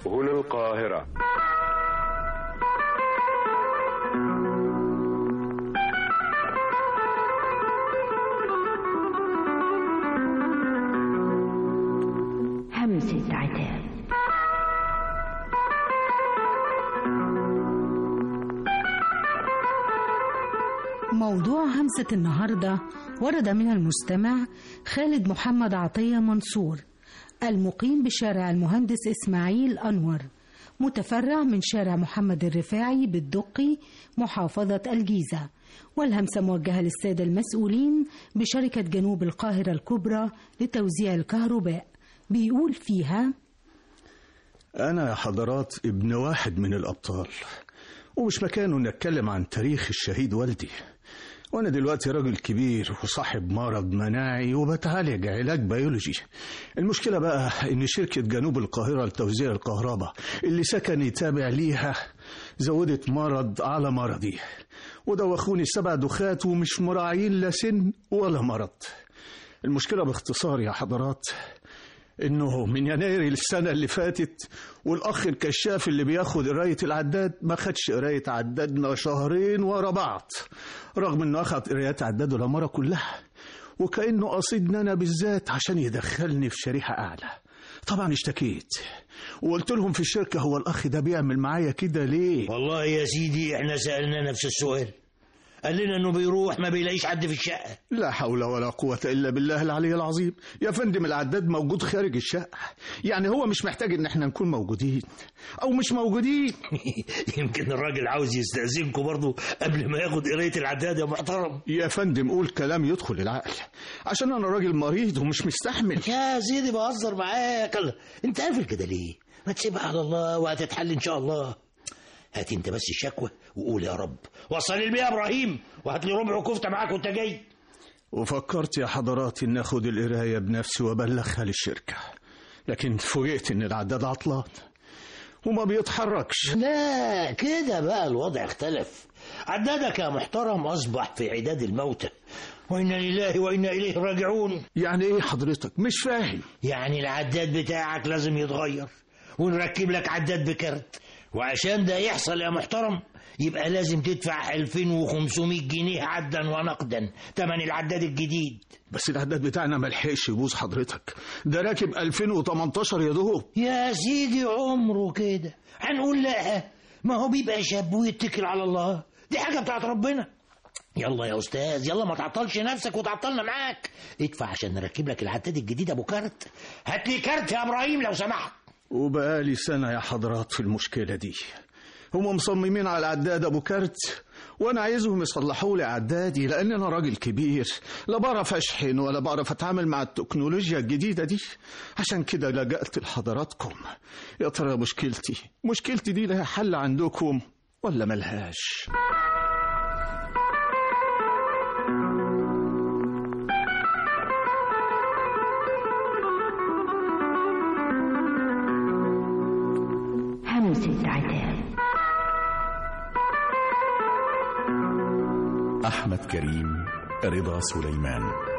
هنا القاهرة همسة عتاب موضوع همسة النهاردة ورد من المستمع خالد محمد عطية منصور المقيم بشارع المهندس إسماعيل أنور متفرع من شارع محمد الرفاعي بالدقي محافظة الجيزة والهمسة موجهة للسادة المسؤولين بشركة جنوب القاهرة الكبرى لتوزيع الكهرباء بيقول فيها أنا يا حضرات ابن واحد من الأبطال ومش مكانه نتكلم عن تاريخ الشهيد والدي وأنا دلوقتي راجل كبير وصاحب مرض مناعي وبتعالج علاج بيولوجي المشكلة بقى إن شركة جنوب القاهرة لتوزيع الكهرباء اللي سكني تابع ليها زودت مرض على مرضي ودوخوني سبع دخات ومش مراعيين لا سن ولا مرض المشكلة باختصار يا حضرات انه من يناير السنه اللي فاتت والاخ الكشاف اللي بياخد قرايه العداد ما خدش قرايه عدادنا شهرين ورا بعض رغم انه اخد قرايات عداد العماره كلها وكانه قصدني انا بالذات عشان يدخلني في شريحه اعلى طبعا اشتكيت وقلت لهم في الشركه هو الاخ ده بيعمل معايا كده ليه والله يا سيدي احنا سألنا نفس السؤال قال لنا انه بيروح ما بيلاقيش حد في الشقة لا حول ولا قوة إلا بالله العلي العظيم يا فندم العداد موجود خارج الشقة يعني هو مش محتاج إن احنا نكون موجودين أو مش موجودين يمكن الراجل عاوز يستأذنكم برضه قبل ما ياخد قراية العداد يا محترم يا فندم قول كلام يدخل العقل عشان أنا راجل مريض ومش مستحمل يا سيدي بهزر معاك الله انت قافل كده ليه ما تسيبها على الله وهتتحل ان شاء الله هات انت بس الشكوى وقول يا رب وصل لي يا ابراهيم وهات لي ربع كفته معاك وانت جاي وفكرت يا حضرات إن أخد القراية بنفسي وأبلغها للشركة لكن فوجئت إن العداد عطلان وما بيتحركش لا كده بقى الوضع اختلف عدادك يا محترم اصبح في عداد الموتى وانا لله وانا اليه راجعون يعني إيه حضرتك مش فاهم يعني العداد بتاعك لازم يتغير ونركب لك عداد بكارت وعشان ده يحصل يا محترم يبقى لازم تدفع 2500 جنيه عدا ونقدا تمن العداد الجديد بس العداد بتاعنا ملحقش يبوظ حضرتك ده راكب 2018 يا دوب يا سيدي عمره كده هنقول لا ما هو بيبقى شاب ويتكل على الله دي حاجة بتاعت ربنا يلا يا استاذ يلا ما تعطلش نفسك وتعطلنا معاك ادفع عشان نركب لك العداد الجديد ابو كارت هات لي كارت يا ابراهيم لو سمحت وبقالي سنة يا حضرات في المشكلة دي هم مصممين على العداد أبو كارت وأنا عايزهم يصلحوا لي عدادي لأن أنا راجل كبير لا بعرف أشحن ولا بعرف أتعامل مع التكنولوجيا الجديدة دي عشان كده لجأت لحضراتكم يا ترى مشكلتي مشكلتي دي لها حل عندكم ولا ملهاش همسة عتاب أحمد كريم رضا سليمان